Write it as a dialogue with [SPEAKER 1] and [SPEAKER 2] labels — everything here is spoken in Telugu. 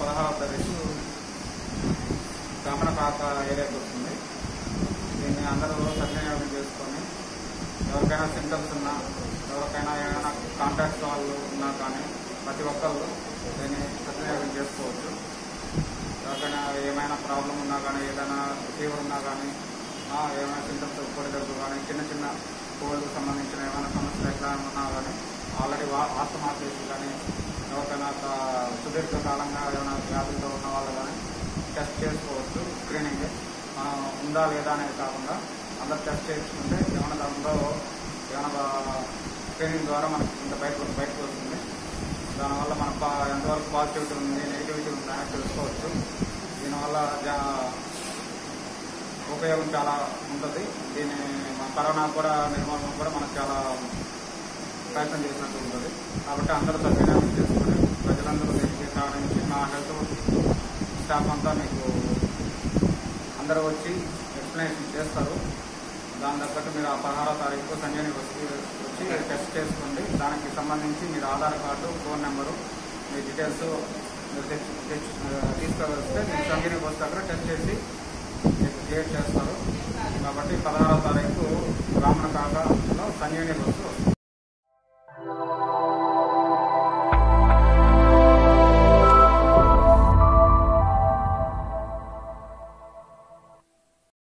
[SPEAKER 1] పదహారవ తారీఖు గమన పాక ఏరియాకి వస్తుంది దీన్ని అందరూ సద్వినియోగం చేసుకొని ఎవరికైనా సింటమ్స్ ఉన్నా ఎవరికైనా ఏమైనా కాంటాక్ట్స్ వాళ్ళు ఉన్నా కానీ ప్రతి ఒక్కళ్ళు దీన్ని సద్వినియోగం చేసుకోవచ్చు ఎవరికైనా ఏమైనా ప్రాబ్లం ఉన్నా కానీ ఏదైనా ఫీవర్ ఉన్నా కానీ ఆ, ఏమైనా సింటమ్స్ పొడి దగ్గు కానీ చిన్న చిన్న కోవిడ్కి సంబంధించిన ఏమైనా సమస్యలు ఎట్లా ఉన్నా కానీ ఆల్రెడీ వా ఆస్తమా కేసులు కానీ ఎవరికైనా ఒక సుదీర్ఘకాలంగా ఏమైనా వ్యాధులతో ఉన్న వాళ్ళు కానీ టెస్ట్ చేసుకోవచ్చు స్క్రీనింగ్ మనం ఉందా లేదా అనేది కాకుండా అందరు టెస్ట్ చేసుకుంటే ఏమైనా ఉందో ఏమైనా స్క్రీనింగ్ ద్వారా మనకి ఇంత బయట బయటకు వస్తుంది దానివల్ల మన పా- ఎంతవరకు పాజిటివిటీ ఉంది నెగిటివిటీ ఉంది అనేది తెలుసుకోవచ్చు దీనివల్ల జా- ఉపయోగం చాలా ఉంటుంది దీని మన కరోనా కూడా నిర్మూలన కూడా మనకు చాలా ప్రయత్నం చేసినట్టు ఉంటుంది కాబట్టి అందరూ సద్వినియోగం చేసుకుని ప్రజలందరూ దీనికి సహకరించి మా హెల్త్ స్టాఫ్ అంతా మీకు అందరూ వచ్చి ఎక్స్ప్లెనేషన్ చేస్తారు దాని తగ్గట్టు మీరు ఆ పదహారో తారీఖు సంజయ్ వచ్చి వచ్చి టెస్ట్ చేసుకోండి దానికి సంబంధించి మీరు ఆధార్ కార్డు ఫోన్ నెంబరు మీ డీటెయిల్స్ మీరు తెచ్చి తెచ్చి తీసుకువస్తే మీరు సంజయ్ బస్ దగ్గర టెస్ట్ చేసి మీకు క్లియర్ చేస్తారు కాబట్టి పదహారో తారీఖు రామణ కాకలో సంజీవని బస్సు